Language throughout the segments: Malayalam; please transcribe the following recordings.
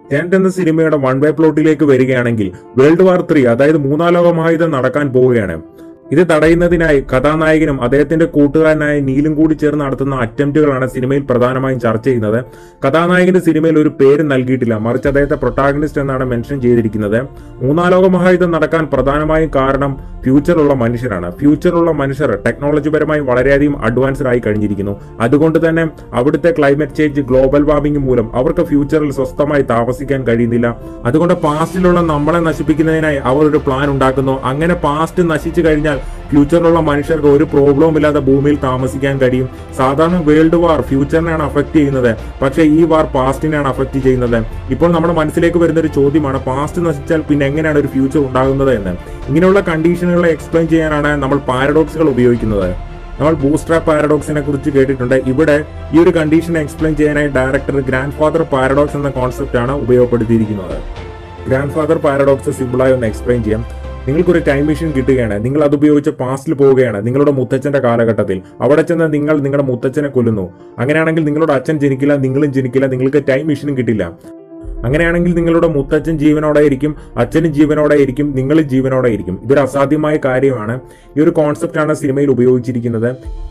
ടെന്റ് എന്ന സിനിമയുടെ വൺ വേ പ്ലോട്ടിലേക്ക് വരികയാണെങ്കിൽ വേൾഡ് വാർ ത്രീ അതായത് മൂന്നാം ലോക മഹായുദ്ധം നടക്കാൻ പോവുകയാണ് ഇത് തടയുന്നതിനായി കഥാനായകനും അദ്ദേഹത്തിന്റെ കൂട്ടുകാരനായ നീലും കൂടി ചേർന്ന് നടത്തുന്ന അറ്റംപ്റ്റുകളാണ് സിനിമയിൽ പ്രധാനമായും ചർച്ച ചെയ്യുന്നത് കഥാനായകന്റെ സിനിമയിൽ ഒരു പേര് നൽകിയിട്ടില്ല മറിച്ച് അദ്ദേഹത്തെ പ്രൊട്ടാഗണിസ്റ്റ് എന്നാണ് മെൻഷൻ ചെയ്തിരിക്കുന്നത് മൂന്നാം ലോക മഹായുദ്ധം നടക്കാൻ പ്രധാനമായും കാരണം ഫ്യൂച്ചറുള്ള മനുഷ്യരാണ് ഫ്യൂച്ചറുള്ള മനുഷ്യർ ടെക്നോളജി പരമായി വളരെയധികം അഡ്വാൻസ്ഡ് ആയി കഴിഞ്ഞിരിക്കുന്നു അതുകൊണ്ട് തന്നെ അവിടുത്തെ ക്ലൈമറ്റ് ചേഞ്ച് ഗ്ലോബൽ വാർമിംഗ് മൂലം അവർക്ക് ഫ്യൂച്ചറിൽ സ്വസ്ഥമായി താമസിക്കാൻ കഴിയുന്നില്ല അതുകൊണ്ട് പാസ്റ്റിലുള്ള നമ്മളെ നശിപ്പിക്കുന്നതിനായി അവർ ഒരു പ്ലാൻ ഉണ്ടാക്കുന്നു അങ്ങനെ പാസ്റ്റ് നശിച്ചു കഴിഞ്ഞാൽ ഫ്യൂച്ചറിലുള്ള മനുഷ്യർക്ക് ഒരു പ്രോബ്ലവും ഇല്ലാതെ ഭൂമിയിൽ താമസിക്കാൻ കഴിയും സാധാരണ വേൾഡ് വാർ ഫ്യൂച്ചറിനെയാണ് അഫക്ട് ചെയ്യുന്നത് പക്ഷേ ഈ വാർ പാസ്റ്റിനെയാണ് അഫക്ട് ചെയ്യുന്നത് ഇപ്പോൾ നമ്മുടെ മനസ്സിലേക്ക് വരുന്ന ഒരു ചോദ്യമാണ് പാസ്റ്റ് നശിച്ചാൽ പിന്നെ എങ്ങനെയാണ് ഒരു ഫ്യൂച്ചർ ഉണ്ടാകുന്നത് എന്ന് ഇങ്ങനെയുള്ള കണ്ടീഷനുകളെ എക്സ്പ്ലെയിൻ ചെയ്യാനാണ് നമ്മൾ പാരഡോക്സുകൾ ഉപയോഗിക്കുന്നത് നമ്മൾ ബൂസ്ട്രാ പാരഡോക്സിനെ കുറിച്ച് കേട്ടിട്ടുണ്ട് ഇവിടെ ഈ ഒരു കണ്ടീഷൻ എക്സ്പ്ലെയിൻ ചെയ്യാനായി ഡയറക്ടർ ഗ്രാൻഡ് ഫാദർ പാരഡോക്സ് എന്ന കോൺസെപ്റ്റ് ആണ് ഉപയോഗപ്പെടുത്തിയിരിക്കുന്നത് ഗ്രാൻഡ് ഫാദർ പാരഡോക്സ് സിമ്പിളായി ഒന്ന് എക്സ്പ്ലെയിൻ ചെയ്യാം നിങ്ങൾക്കൊരു ടൈം മെഷീൻ കിട്ടുകയാണ് നിങ്ങൾ അത് ഉപയോഗിച്ച് പാസ്റ്റിൽ പോവുകയാണ് നിങ്ങളുടെ മുത്തച്ഛന്റെ കാലഘട്ടത്തിൽ അവിടെ ചെന്ന് നിങ്ങൾ നിങ്ങളുടെ മുത്തച്ഛനെ കൊല്ലുന്നു അങ്ങനെയാണെങ്കിൽ നിങ്ങളുടെ അച്ഛൻ ജനിക്കില്ല നിങ്ങളും ജനിക്കില്ല നിങ്ങൾക്ക് ടൈം മെഷീനും കിട്ടില്ല അങ്ങനെയാണെങ്കിൽ നിങ്ങളുടെ മുത്തച്ഛൻ ജീവനോടെ ഇരിക്കും അച്ഛനും ജീവനോടെ ഇരിക്കും നിങ്ങളും ജീവനോടെ ഇരിക്കും ഇതൊരു അസാധ്യമായ കാര്യമാണ് ഈ ഒരു കോൺസെപ്റ്റ് ആണ് സിനിമയിൽ ഉപയോഗിച്ചിരിക്കുന്നത്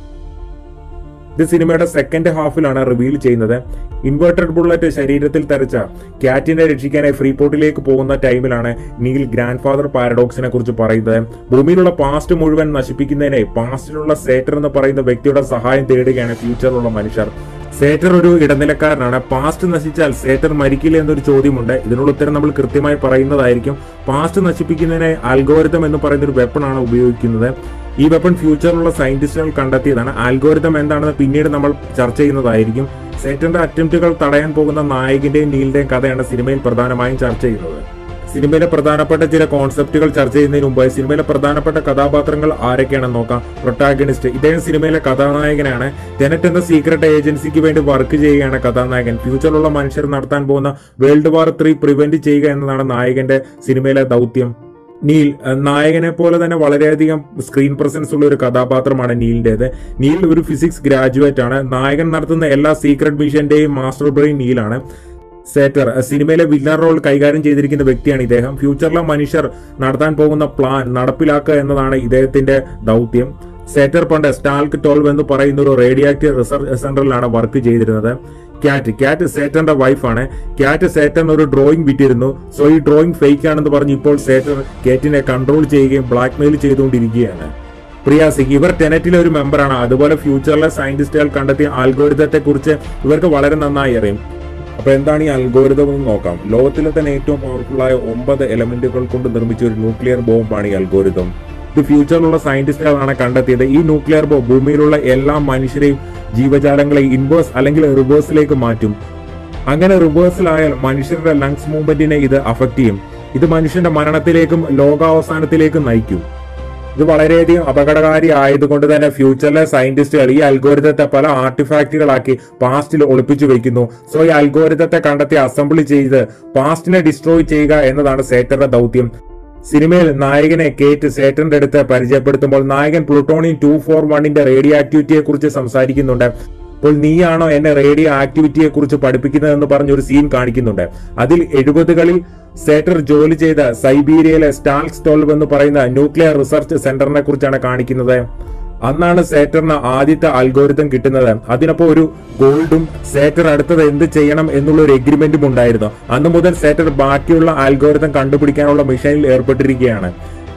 ഇത് സിനിമയുടെ സെക്കൻഡ് ഹാഫിലാണ് റിവീൽ ചെയ്യുന്നത് ഇൻവേർട്ടഡ് ബുള്ളറ്റ് ശരീരത്തിൽ തെറിച്ച ക്യാറ്റിനെ രക്ഷിക്കാനായി ഫ്രീപോർട്ടിലേക്ക് പോകുന്ന ടൈമിലാണ് നീൽ ഗ്രാൻഡ് ഫാദർ പാരഡോക്സിനെ കുറിച്ച് പറയുന്നത് ഭൂമിയിലുള്ള പാസ്റ്റ് മുഴുവൻ നശിപ്പിക്കുന്നതിനായി പാസ്റ്റിലുള്ള സേറ്റർ എന്ന് പറയുന്ന വ്യക്തിയുടെ സഹായം തേടുകയാണ് ഫ്യൂച്ചറിലുള്ള മനുഷ്യർ സേറ്റർ ഒരു ഇടനിലക്കാരനാണ് പാസ്റ്റ് നശിച്ചാൽ സേറ്റർ മരിക്കില്ല എന്നൊരു ചോദ്യമുണ്ട് ഇതിനുള്ള ഉത്തരം നമ്മൾ കൃത്യമായി പറയുന്നതായിരിക്കും പാസ്റ്റ് നശിപ്പിക്കുന്നതിനായി ആൽഗോരിതം എന്ന് പറയുന്ന ഒരു വെപ്പണാണ് ഉപയോഗിക്കുന്നത് ഈ വെപ്പൺ ഫ്യൂച്ചറിലുള്ള സയന്റിസ്റ്റുകൾ കണ്ടെത്തിയതാണ് ആൽഗോരിതം എന്താണെന്ന് പിന്നീട് നമ്മൾ ചർച്ച ചെയ്യുന്നതായിരിക്കും സേറ്റന്റെ അറ്റംപ്റ്റുകൾ തടയാൻ പോകുന്ന നായകന്റെയും നീലിന്റെയും കഥയാണ് സിനിമയിൽ പ്രധാനമായും ചർച്ച ചെയ്യുന്നത് സിനിമയിലെ പ്രധാനപ്പെട്ട ചില കോൺസെപ്റ്റുകൾ ചർച്ച ചെയ്യുന്നതിന് മുമ്പ് സിനിമയിലെ പ്രധാനപ്പെട്ട കഥാപാത്രങ്ങൾ ആരൊക്കെയാണെന്ന് നോക്കാം പ്രൊട്ടാഗണിസ്റ്റ് ഇദ്ദേഹം സിനിമയിലെ കഥാനായകനാണ് ടെനറ്റ് എന്ന സീക്രട്ട് ഏജൻസിക്ക് വേണ്ടി വർക്ക് ചെയ്യുകയാണ് കഥാനായകൻ ഫ്യൂച്ചറിലുള്ള മനുഷ്യർ നടത്താൻ പോകുന്ന വേൾഡ് വാർ ത്രീ പ്രിവെന്റ് ചെയ്യുക എന്നതാണ് നായകന്റെ സിനിമയിലെ ദൗത്യം നീൽ അഹ് നായകനെ പോലെ തന്നെ വളരെയധികം സ്ക്രീൻ പ്രസൻസ് ഉള്ള ഒരു കഥാപാത്രമാണ് നീലിന്റേത് നീൽ ഒരു ഫിസിക്സ് ഗ്രാജുവേറ്റ് ആണ് നായകൻ നടത്തുന്ന എല്ലാ സീക്രട്ട് മിഷന്റെയും മാസ്റ്റർ ബ്രെയിൻ നീലാണ് സേറ്റർ അഹ് സിനിമയിലെ വില്ലൻ റോൾ കൈകാര്യം ചെയ്തിരിക്കുന്ന വ്യക്തിയാണ് ഇദ്ദേഹം ഫ്യൂച്ചറിലെ മനുഷ്യർ നടത്താൻ പോകുന്ന പ്ലാൻ നടപ്പിലാക്കുക എന്നതാണ് ഇദ്ദേഹത്തിന്റെ ദൗത്യം സേറ്റർ പണ്ട് സ്റ്റാൽക്ക് ട്വൽവ് എന്ന് പറയുന്ന ഒരു റേഡിയാക്റ്റീവ് റിസർച്ച് സെന്ററിലാണ് വർക്ക് ചെയ്തിരുന്നത് ക്യാറ്റ് ക്യാറ്റ് സേറ്റന്റെ വൈഫാണ് ക്യാറ്റ് സേറ്റൻ ഒരു ഡ്രോയിങ് വിറ്റിരുന്നു സോ ഈ ഡ്രോയിങ് ഫേക്ക് ആണെന്ന് പറഞ്ഞ് ഇപ്പോൾ സേറ്റൻ കാറ്റിനെ കൺട്രോൾ ചെയ്യുകയും ബ്ലാക്ക്മെയിൽ ചെയ്തുകൊണ്ടിരിക്കുകയാണ് പ്രിയാസിക് ഇവർ ടെനറ്റിലെ ഒരു മെമ്പറാണ് അതുപോലെ ഫ്യൂച്ചറിലെ സയന്റിസ്റ്റുകൾ കണ്ടെത്തിയ ആൽഗോരിതത്തെ കുറിച്ച് ഇവർക്ക് വളരെ നന്നായി അറിയും അപ്പൊ എന്താണ് ഈ അൽഗോരിതം എന്ന് നോക്കാം ലോകത്തിലെ തന്നെ ഏറ്റവും പവർഫുൾ ആയ ഒമ്പത് എലമെന്റുകൾ കൊണ്ട് നിർമ്മിച്ച ഒരു ന്യൂക്ലിയർ ബോംബാണ് ഈ അൽഗോരിതം ഇത് ഫ്യൂച്ചറിലുള്ള സയന്റിസ്റ്റുകളാണ് കണ്ടെത്തിയത് ഈ ന്യൂക്ലിയർ ബോംബ് ഭൂമിയിലുള്ള എല്ലാ മനുഷ്യരെയും ജീവജാലങ്ങളെയും ഇൻവേഴ്സ് അല്ലെങ്കിൽ റിവേഴ്സിലേക്ക് മാറ്റും അങ്ങനെ റിവേഴ്സിലായാൽ മനുഷ്യരുടെ ലങ്സ് മൂവ്മെന്റിനെ ഇത് അഫക്ട് ചെയ്യും ഇത് മനുഷ്യന്റെ മരണത്തിലേക്കും ലോകാവസാനത്തിലേക്കും നയിക്കും ഇത് വളരെയധികം അപകടകാരി ആയതുകൊണ്ട് തന്നെ ഫ്യൂച്ചറിലെ സയന്റിസ്റ്റുകൾ ഈ അൽഗോരിതത്തെ പല ആർട്ടിഫാക്റ്റുകളാക്കി പാസ്റ്റിൽ ഒളിപ്പിച്ചു വെക്കുന്നു സോ ഈ അൽഗോരിതത്തെ കണ്ടെത്തി അസംബിൾ ചെയ്ത് പാസ്റ്റിനെ ഡിസ്ട്രോയ് ചെയ്യുക എന്നതാണ് സേറ്ററുടെ ദൗത്യം സിനിമയിൽ നായകനെ കേറ്റ് സേറ്ററിന്റെ അടുത്ത് പരിചയപ്പെടുത്തുമ്പോൾ നായകൻ പ്ലൂട്ടോണിയം ടു ഫോർ വണ്ണിന്റെ റേഡിയോ ആക്ടിവിറ്റിയെ കുറിച്ച് സംസാരിക്കുന്നുണ്ട് അപ്പോൾ നീയാണോ എന്നെ റേഡിയോ ആക്ടിവിറ്റിയെ കുറിച്ച് പഠിപ്പിക്കുന്നതെന്ന് പറഞ്ഞ ഒരു സീൻ കാണിക്കുന്നുണ്ട് അതിൽ എഴുപതുകളിൽ സേറ്റർ ജോലി ചെയ്ത സൈബീരിയയിലെ സ്റ്റാൽക്സ് ട്വൽവ് എന്ന് പറയുന്ന ന്യൂക്ലിയർ റിസർച്ച് സെന്ററിനെ കുറിച്ചാണ് കാണിക്കുന്നത് അന്നാണ് സേറ്ററിന് ആദ്യത്തെ അൽഗോരിതം കിട്ടുന്നത് അതിനപ്പോ ഒരു ഗോൾഡും സേറ്റർ അടുത്തത് എന്ത് ചെയ്യണം എന്നുള്ള ഒരു എഗ്രിമെന്റും ഉണ്ടായിരുന്നു അന്ന് മുതൽ സേറ്റർ ബാക്കിയുള്ള അൽഗോരിതം കണ്ടുപിടിക്കാനുള്ള മിഷനിൽ ഏർപ്പെട്ടിരിക്കുകയാണ്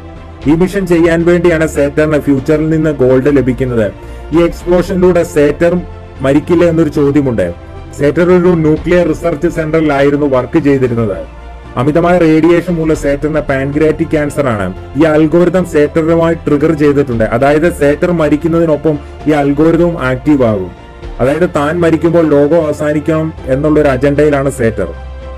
ഈ മിഷൻ ചെയ്യാൻ വേണ്ടിയാണ് സേറ്ററിന് ഫ്യൂച്ചറിൽ നിന്ന് ഗോൾഡ് ലഭിക്കുന്നത് ഈ എക്സ്പ്ലോഷനിലൂടെ സേറ്റർ മരിക്കില്ല എന്നൊരു ചോദ്യമുണ്ട് സേറ്റർ ഒരു ന്യൂക്ലിയർ റിസർച്ച് സെന്ററിലായിരുന്നു വർക്ക് ചെയ്തിരുന്നത് അമിതമായ റേഡിയേഷൻ മൂലം സേറ്ററിന് പാൻക്രിയാറ്റിക് ക്യാൻസർ ആണ് ഈ അൽഗോരിതം സേറ്ററുമായി ട്രിഗർ ചെയ്തിട്ടുണ്ട് അതായത് സേറ്റർ മരിക്കുന്നതിനൊപ്പം ഈ അൽഗോരിതവും ആക്റ്റീവ് ആകും അതായത് താൻ മരിക്കുമ്പോൾ ലോകം അവസാനിക്കണം എന്നുള്ള ഒരു അജണ്ടയിലാണ് സേറ്റർ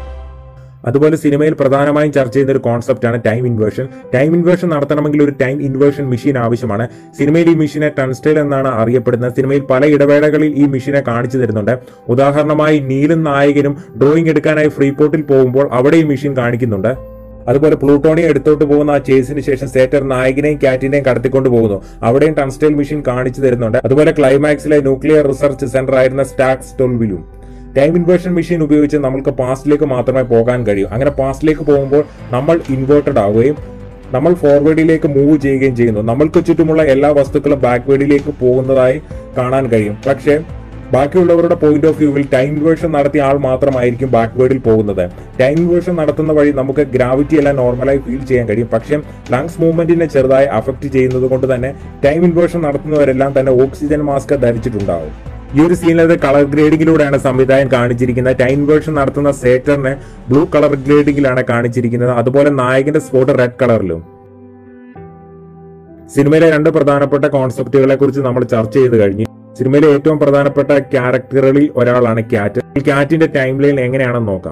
അതുപോലെ സിനിമയിൽ പ്രധാനമായും ചർച്ച ചെയ്യുന്ന ഒരു കോൺസെപ്റ്റാണ് ടൈം ഇൻവേർഷൻ ടൈം ഇൻവേർഷൻ നടത്തണമെങ്കിൽ ഒരു ടൈം ഇൻവേർഷൻ മെഷീൻ ആവശ്യമാണ് സിനിമയിൽ ഈ മെഷീനെ ടൺസ്റ്റൈൽ എന്നാണ് അറിയപ്പെടുന്നത് സിനിമയിൽ പല ഇടവേളകളിൽ ഈ മെഷീനെ കാണിച്ചു തരുന്നുണ്ട് ഉദാഹരണമായി നീലും നായകനും ഡ്രോയിങ് എടുക്കാനായി ഫ്രീപോർട്ടിൽ പോകുമ്പോൾ അവിടെ ഈ മെഷീൻ കാണിക്കുന്നുണ്ട് അതുപോലെ പ്ലൂട്ടോണിയം എടുത്തോട്ട് പോകുന്ന ആ ചേസിന് ശേഷം സേറ്റർ നായകനെയും കാറ്റിനെയും കടത്തിക്കൊണ്ട് പോകുന്നു അവിടെയും ടൺസ്റ്റൈൽ മെഷീൻ കാണിച്ചു തരുന്നുണ്ട് അതുപോലെ ക്ലൈമാക്സിലെ ന്യൂക്ലിയർ റിസർച്ച് സെന്റർ ആയിരുന്ന സ്റ്റാക്സ് ടൊൽവിലും ടൈം ഇൻവേർഷൻ മെഷീൻ ഉപയോഗിച്ച് നമുക്ക് പാസ്റ്റിലേക്ക് മാത്രമേ പോകാൻ കഴിയൂ അങ്ങനെ പാസ്റ്റിലേക്ക് പോകുമ്പോൾ നമ്മൾ ഇൻവേർട്ടഡ് ആവുകയും നമ്മൾ ഫോർവേഡിലേക്ക് മൂവ് ചെയ്യുകയും ചെയ്യുന്നു നമ്മൾക്ക് ചുറ്റുമുള്ള എല്ലാ വസ്തുക്കളും ബാക്ക്വേഡിലേക്ക് പോകുന്നതായി കാണാൻ കഴിയും പക്ഷേ ബാക്കിയുള്ളവരുടെ പോയിന്റ് ഓഫ് വ്യൂവിൽ ടൈം ഇൻവേർഷൻ നടത്തിയ ആൾ മാത്രമായിരിക്കും ബാക്ക്വേഡിൽ പോകുന്നത് ടൈം ഇൻവേർഷൻ നടത്തുന്ന വഴി നമുക്ക് ഗ്രാവിറ്റി എല്ലാം നോർമലായി ഫീൽ ചെയ്യാൻ കഴിയും പക്ഷേ ലങ്സ് മൂവ്മെന്റിനെ ചെറുതായി അഫക്ട് ചെയ്യുന്നത് കൊണ്ട് തന്നെ ടൈം ഇൻവേർഷൻ നടത്തുന്നവരെല്ലാം തന്നെ ഓക്സിജൻ മാസ്ക് ധരിച്ചിട്ടുണ്ടാവും ഈ ഒരു സീനിലത് കളർ ഗ്രേഡിങ്ങിലൂടെയാണ് സംവിധായകൻ കാണിച്ചിരിക്കുന്നത് ടൈം വേർഷൻ നടത്തുന്ന സേറ്ററിനെ ബ്ലൂ കളർ ഗ്രേഡിങ്ങിലാണ് കാണിച്ചിരിക്കുന്നത് അതുപോലെ നായകന്റെ സ്പോട്ട് റെഡ് കളറിലും സിനിമയിലെ രണ്ട് പ്രധാനപ്പെട്ട കോൺസെപ്റ്റുകളെ കുറിച്ച് നമ്മൾ ചർച്ച ചെയ്ത് കഴിഞ്ഞു സിനിമയിലെ ഏറ്റവും പ്രധാനപ്പെട്ട ക്യാരക്ടറുകളിൽ ഒരാളാണ് ക്യാറ്റ് ക്യാറ്റിന്റെ ടൈം ലൈൻ എങ്ങനെയാണെന്ന് നോക്കാം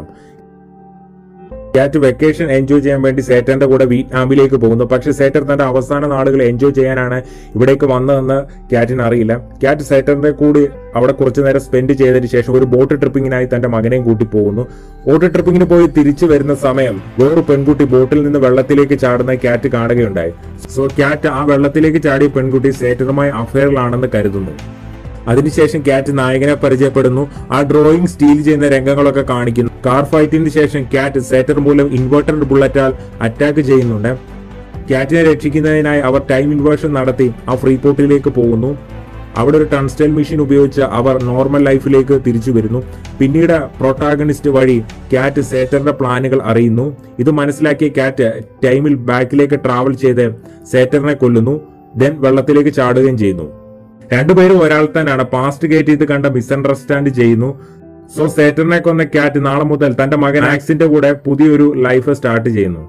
ക്യാറ്റ് വെക്കേഷൻ എൻജോയ് ചെയ്യാൻ വേണ്ടി സേറ്ററിന്റെ കൂടെ വിയറ്റ്നാമിലേക്ക് പോകുന്നു പക്ഷെ സേറ്റർ തന്റെ അവസാന നാളുകൾ എൻജോയ് ചെയ്യാനാണ് ഇവിടേക്ക് വന്നതെന്ന് ക്യാറ്റിന് അറിയില്ല ക്യാറ്റ് സേറ്ററിന്റെ കൂടി അവിടെ കുറച്ചു നേരം സ്പെൻഡ് ചെയ്തതിന് ശേഷം ഒരു ബോട്ട് ട്രിപ്പിങ്ങിനായി തന്റെ മകനെയും കൂട്ടി പോകുന്നു ബോട്ട് ട്രിപ്പിങ്ങിന് പോയി തിരിച്ചു വരുന്ന സമയം വേറൊരു പെൺകുട്ടി ബോട്ടിൽ നിന്ന് വെള്ളത്തിലേക്ക് ചാടുന്ന ക്യാറ്റ് കാണുകയുണ്ടായി സോ ക്യാറ്റ് ആ വെള്ളത്തിലേക്ക് ചാടിയ പെൺകുട്ടി സേറ്ററുമായി അഫയറിലാണെന്ന് കരുതുന്നു അതിനുശേഷം ക്യാറ്റ് നായകനെ പരിചയപ്പെടുന്നു ആ ഡ്രോയിങ് സ്റ്റീൽ ചെയ്യുന്ന രംഗങ്ങളൊക്കെ കാണിക്കുന്നു കാർ ഫൈറ്റിന് ശേഷം ക്യാറ്റ് സേറ്റർ മൂലം ഇൻവേർട്ടർ ബുള്ളറ്റാൽ അറ്റാക്ക് ചെയ്യുന്നുണ്ട് ക്യാറ്റിനെ രക്ഷിക്കുന്നതിനായി അവർ ടൈം ഇൻവേർഷൻ നടത്തി ആ ഫ്രീ പോർട്ടിലേക്ക് പോകുന്നു അവിടെ ഒരു ടൺസ്റ്റൈൽ മെഷീൻ ഉപയോഗിച്ച് അവർ നോർമൽ ലൈഫിലേക്ക് തിരിച്ചു വരുന്നു പിന്നീട് പ്രൊട്ടാഗണിസ്റ്റ് വഴി ക്യാറ്റ് സേറ്ററിന്റെ പ്ലാനുകൾ അറിയുന്നു ഇത് മനസ്സിലാക്കിയ ക്യാറ്റ് ടൈമിൽ ബാക്കിലേക്ക് ട്രാവൽ ചെയ്ത് സേറ്ററിനെ കൊല്ലുന്നു ദെൻ വെള്ളത്തിലേക്ക് ചാടുകയും ചെയ്യുന്നു രണ്ടുപേരും ഒരാൾ തന്നെയാണ് പാസ്റ്റ് ഗേറ്റ് ചെയ്ത് കണ്ട മിസ്അണ്ടർസ്റ്റാൻഡ് ചെയ്യുന്നു സോ സേറ്ററിനെ കൊന്ന ക്യാറ്റ് നാളെ മുതൽ തന്റെ മകൻ ആക്സിന്റെ കൂടെ പുതിയൊരു ലൈഫ് സ്റ്റാർട്ട് ചെയ്യുന്നു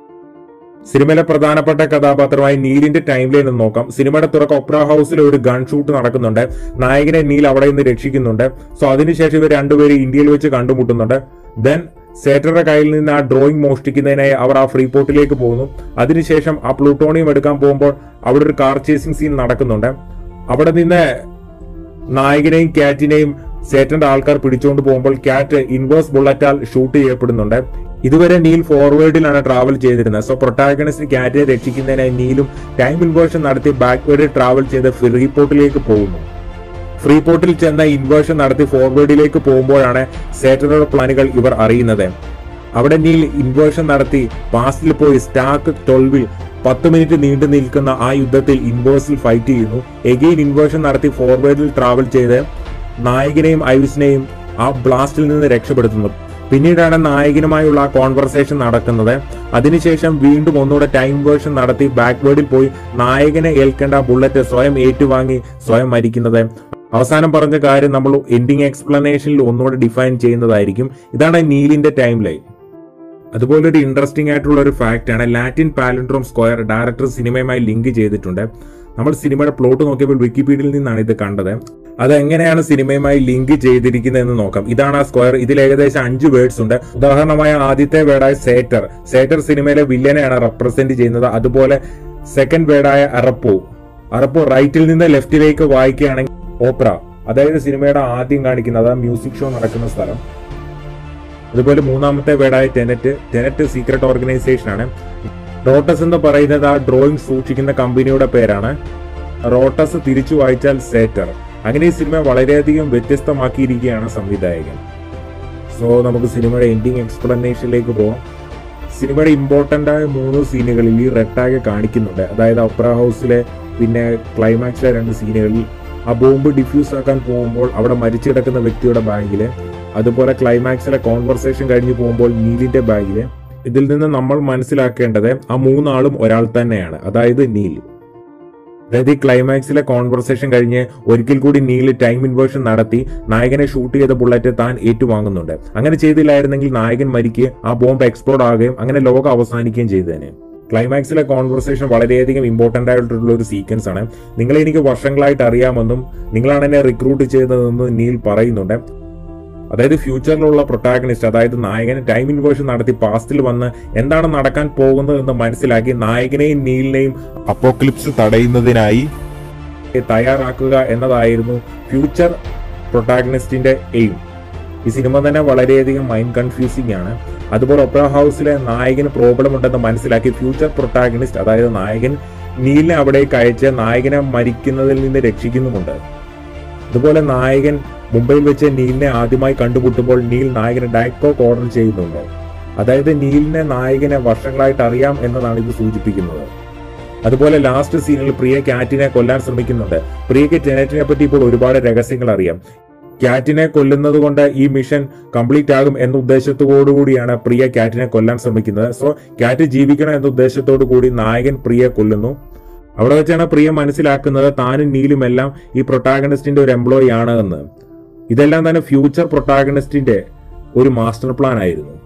സിനിമയിലെ പ്രധാനപ്പെട്ട കഥാപാത്രമായി നീലിന്റെ ടൈം ലൈൻ എന്ന് നോക്കാം സിനിമയുടെ തുറക്കം ഒപ്ര ഹൗസിൽ ഒരു ഗൺ ഷൂട്ട് നടക്കുന്നുണ്ട് നായകനെ നീൽ അവിടെ നിന്ന് രക്ഷിക്കുന്നുണ്ട് സോ അതിനുശേഷം ഇവർ രണ്ടുപേരും ഇന്ത്യയിൽ വെച്ച് കണ്ടുമുട്ടുന്നുണ്ട് ദെൻ സേറ്ററുടെ കയ്യിൽ നിന്ന് ആ ഡ്രോയിങ് മോഷ്ടിക്കുന്നതിനായി അവർ ആ ഫ്രീ പോർട്ടിലേക്ക് പോകുന്നു അതിനുശേഷം ആ പ്ലൂട്ടോണിയം എടുക്കാൻ പോകുമ്പോൾ അവിടെ ഒരു കാർ ചേസിംഗ് സീൻ നടക്കുന്നുണ്ട് അവിടെ നിന്ന് നായകനെയും ക്യാറ്റിനെയും സേറ്റന്റെ ആൾക്കാർ പിടിച്ചുകൊണ്ട് പോകുമ്പോൾ ക്യാറ്റ് ഇൻവേഴ്സ് ബുള്ളറ്റാൽ ഷൂട്ട് ചെയ്യപ്പെടുന്നുണ്ട് ഇതുവരെ നീൽ ഫോർവേഡിലാണ് ട്രാവൽ ചെയ്തിരുന്നത് സോ പ്രൊട്ടാഗണിസ്റ്റ് ക്യാറ്റിനെ രക്ഷിക്കുന്നതിനായി നീലും ടൈം ഇൻവേർഷൻ നടത്തി ബാക്ക്വേർഡ് ട്രാവൽ ചെയ്ത് ഫ്രീ പോർട്ടിലേക്ക് പോകുന്നു ഫ്രീ പോർട്ടിൽ ചെന്ന ഇൻവേർഷൻ നടത്തി ഫോർവേഡിലേക്ക് പോകുമ്പോഴാണ് സേറ്ററുടെ പ്ലാനുകൾ ഇവർ അറിയുന്നത് അവിടെ നീൽ ഇൻവേർഷൻ നടത്തി പാസ്റ്റിൽ പോയി സ്റ്റാക്ക് ട്വൽവിൽ പത്ത് മിനിറ്റ് നീണ്ടു നിൽക്കുന്ന ആ യുദ്ധത്തിൽ ഇൻവേഴ്സിൽ ഫൈറ്റ് ചെയ്യുന്നു എഗെയിൻ ഇൻവേർഷൻ നടത്തി ഫോർവേഡിൽ ട്രാവൽ ചെയ്ത് നായകനെയും ഐവിസിനെയും ആ ബ്ലാസ്റ്റിൽ നിന്ന് രക്ഷപ്പെടുത്തുന്നു പിന്നീടാണ് നായകനുമായുള്ള ആ കോൺവെർസേഷൻ നടക്കുന്നത് അതിനുശേഷം വീണ്ടും ഒന്നുകൂടെ ടൈം വേർഷൻ നടത്തി ബാക്ക്വേർഡിൽ പോയി നായകനെ ഏൽക്കേണ്ട ബുള്ളറ്റ് സ്വയം ഏറ്റുവാങ്ങി സ്വയം മരിക്കുന്നത് അവസാനം പറഞ്ഞ കാര്യം നമ്മൾ എൻഡിങ് എക്സ്പ്ലനേഷനിൽ ഒന്നുകൂടെ ഡിഫൈൻ ചെയ്യുന്നതായിരിക്കും ഇതാണ് നീലിന്റെ ടൈം ലൈൻ അതുപോലെ ഒരു ഇൻട്രസ്റ്റിംഗ് ആയിട്ടുള്ള ഒരു ഫാക്റ്റ് ആണ് ലാറ്റിൻ പാലൻഡ്രോം സ്ക്വയർ ഡയറക്ടർ സിനിമയുമായി ലിങ്ക് ചെയ്തിട്ടുണ്ട് നമ്മൾ സിനിമയുടെ പ്ലോട്ട് നോക്കിയപ്പോൾ വിക്കിപീഡിയയിൽ നിന്നാണ് ഇത് കണ്ടത് അത് എങ്ങനെയാണ് സിനിമയുമായി ലിങ്ക് ചെയ്തിരിക്കുന്നത് എന്ന് നോക്കാം ഇതാണ് ആ സ്ക്വയർ ഇതിൽ ഏകദേശം അഞ്ച് വേർഡ്സ് ഉണ്ട് ഉദാഹരണമായ ആദ്യത്തെ വേർഡായ സേറ്റർ സേറ്റർ സിനിമയിലെ വില്ലനെയാണ് റെപ്രസെന്റ് ചെയ്യുന്നത് അതുപോലെ സെക്കൻഡ് വേർഡായ അറപ്പോ അറപ്പോ റൈറ്റിൽ നിന്ന് ലെഫ്റ്റിലേക്ക് വായിക്കുകയാണെങ്കിൽ ഓപ്ര അതായത് സിനിമയുടെ ആദ്യം കാണിക്കുന്നത് ആ മ്യൂസിക് ഷോ നടക്കുന്ന സ്ഥലം അതുപോലെ മൂന്നാമത്തെ വേർഡായ ടെനറ്റ് ടെനറ്റ് സീക്രട്ട് ഓർഗനൈസേഷൻ ആണ് റോട്ടസ് എന്ന് പറയുന്നത് ആ ഡ്രോയിങ് സൂക്ഷിക്കുന്ന കമ്പനിയുടെ പേരാണ് റോട്ടസ് തിരിച്ചു വായിച്ചാൽ സേറ്റർ അങ്ങനെ ഈ സിനിമ വളരെയധികം വ്യത്യസ്തമാക്കിയിരിക്കുകയാണ് സംവിധായകൻ സോ നമുക്ക് സിനിമയുടെ എൻഡിങ് എക്സ്പ്ലനേഷനിലേക്ക് പോകാം സിനിമയുടെ ഇമ്പോർട്ടന്റ് ആയ മൂന്ന് സീനുകളിൽ ഈ റെട്ടാകെ കാണിക്കുന്നുണ്ട് അതായത് ഒപ്ര ഹൗസിലെ പിന്നെ ക്ലൈമാക്സിലെ രണ്ട് സീനുകളിൽ ആ ബോംബ് ഡിഫ്യൂസ് ആക്കാൻ പോകുമ്പോൾ അവിടെ മരിച്ചു കിടക്കുന്ന വ്യക്തിയുടെ ബാഗില് അതുപോലെ ക്ലൈമാക്സിലെ കോൺവെർസേഷൻ കഴിഞ്ഞു പോകുമ്പോൾ നീലിന്റെ ബാഗില് ഇതിൽ നിന്ന് നമ്മൾ മനസ്സിലാക്കേണ്ടത് ആ മൂന്നാളും ഒരാൾ തന്നെയാണ് അതായത് നീൽ അതായത് ഈ ക്ലൈമാക്സിലെ കോൺവെർസേഷൻ കഴിഞ്ഞ് ഒരിക്കൽ കൂടി നീൽ ടൈം ഇൻവേർഷൻ നടത്തി നായകനെ ഷൂട്ട് ചെയ്ത ബുള്ളറ്റ് താൻ ഏറ്റുവാങ്ങുന്നുണ്ട് അങ്ങനെ ചെയ്തില്ലായിരുന്നെങ്കിൽ നായകൻ മരിക്കുകയും ആ ബോംബ് എക്സ്പ്ലോഡ് ആകുകയും അങ്ങനെ ലോകം അവസാനിക്കുകയും ചെയ്തേനെ ക്ലൈമാക്സിലെ കോൺവെർസേഷൻ വളരെയധികം ഇമ്പോർട്ടന്റ് ആയിട്ടുള്ള ഒരു സീക്വൻസ് ആണ് നിങ്ങളെ എനിക്ക് വർഷങ്ങളായിട്ട് അറിയാമെന്നും നിങ്ങളാണ് എന്നെ റിക്രൂട്ട് ചെയ്തതെന്ന് നീൽ പറയുന്നുണ്ട് അതായത് ഫ്യൂച്ചറിലുള്ള പ്രൊട്ടാഗണിസ്റ്റ് അതായത് നായകൻ ടൈം ഇൻവേർഷൻ നടത്തി പാസ്റ്റിൽ വന്ന് എന്താണ് നടക്കാൻ പോകുന്നതെന്ന് മനസ്സിലാക്കി നായകനെയും നീലിനെയും അപ്പോക്ലിപ്സ് തടയുന്നതിനായി തയ്യാറാക്കുക എന്നതായിരുന്നു ഫ്യൂച്ചർ പ്രൊട്ടാഗണിസ്റ്റിന്റെ എയിം ഈ സിനിമ തന്നെ വളരെയധികം മൈൻഡ് കൺഫ്യൂസിംഗ് ആണ് അതുപോലെ ഒപ്ര ഹൗസിലെ നായകന് പ്രോബ്ലം ഉണ്ടെന്ന് മനസ്സിലാക്കി ഫ്യൂച്ചർ പ്രൊട്ടാഗണിസ്റ്റ് അതായത് നായകൻ നീലിനെ അവിടേക്ക് അയച്ച് നായകനെ മരിക്കുന്നതിൽ നിന്ന് രക്ഷിക്കുന്നുമുണ്ട് അതുപോലെ നായകൻ മുംബൈയിൽ വെച്ച് നീലിനെ ആദ്യമായി കണ്ടുമുട്ടുമ്പോൾ നീൽ നായകന് ഡയറ്റ് കോക്ക് ഓർഡർ ചെയ്യുന്നുണ്ട് അതായത് നീലിനെ നായകനെ വർഷങ്ങളായിട്ട് അറിയാം എന്നതാണ് ഇത് സൂചിപ്പിക്കുന്നത് അതുപോലെ ലാസ്റ്റ് സീനിൽ പ്രിയ കാറ്റിനെ കൊല്ലാൻ ശ്രമിക്കുന്നുണ്ട് പ്രിയയ്ക്ക് ടെനറ്റിനെ പറ്റി ഇപ്പോൾ ഒരുപാട് രഹസ്യങ്ങൾ അറിയാം കാറ്റിനെ കൊല്ലുന്നത് കൊണ്ട് ഈ മിഷൻ കംപ്ലീറ്റ് ആകും എന്ന ഉദ്ദേശത്തോടു കൂടിയാണ് പ്രിയ കാറ്റിനെ കൊല്ലാൻ ശ്രമിക്കുന്നത് സോ കാറ്റ് ജീവിക്കണം എന്ന ഉദ്ദേശത്തോടു കൂടി നായകൻ പ്രിയെ കൊല്ലുന്നു അവിടെ വെച്ചാണ് പ്രിയ മനസ്സിലാക്കുന്നത് താനും നീലുമെല്ലാം ഈ പ്രൊട്ടാഗണിസ്റ്റിന്റെ ഒരു എംപ്ലോയി ആണ് എന്ന് ഇതെല്ലാം തന്നെ ഫ്യൂച്ചർ പ്രൊട്ടാഗണിസ്റ്റിന്റെ ഒരു മാസ്റ്റർ പ്ലാൻ ആയിരുന്നു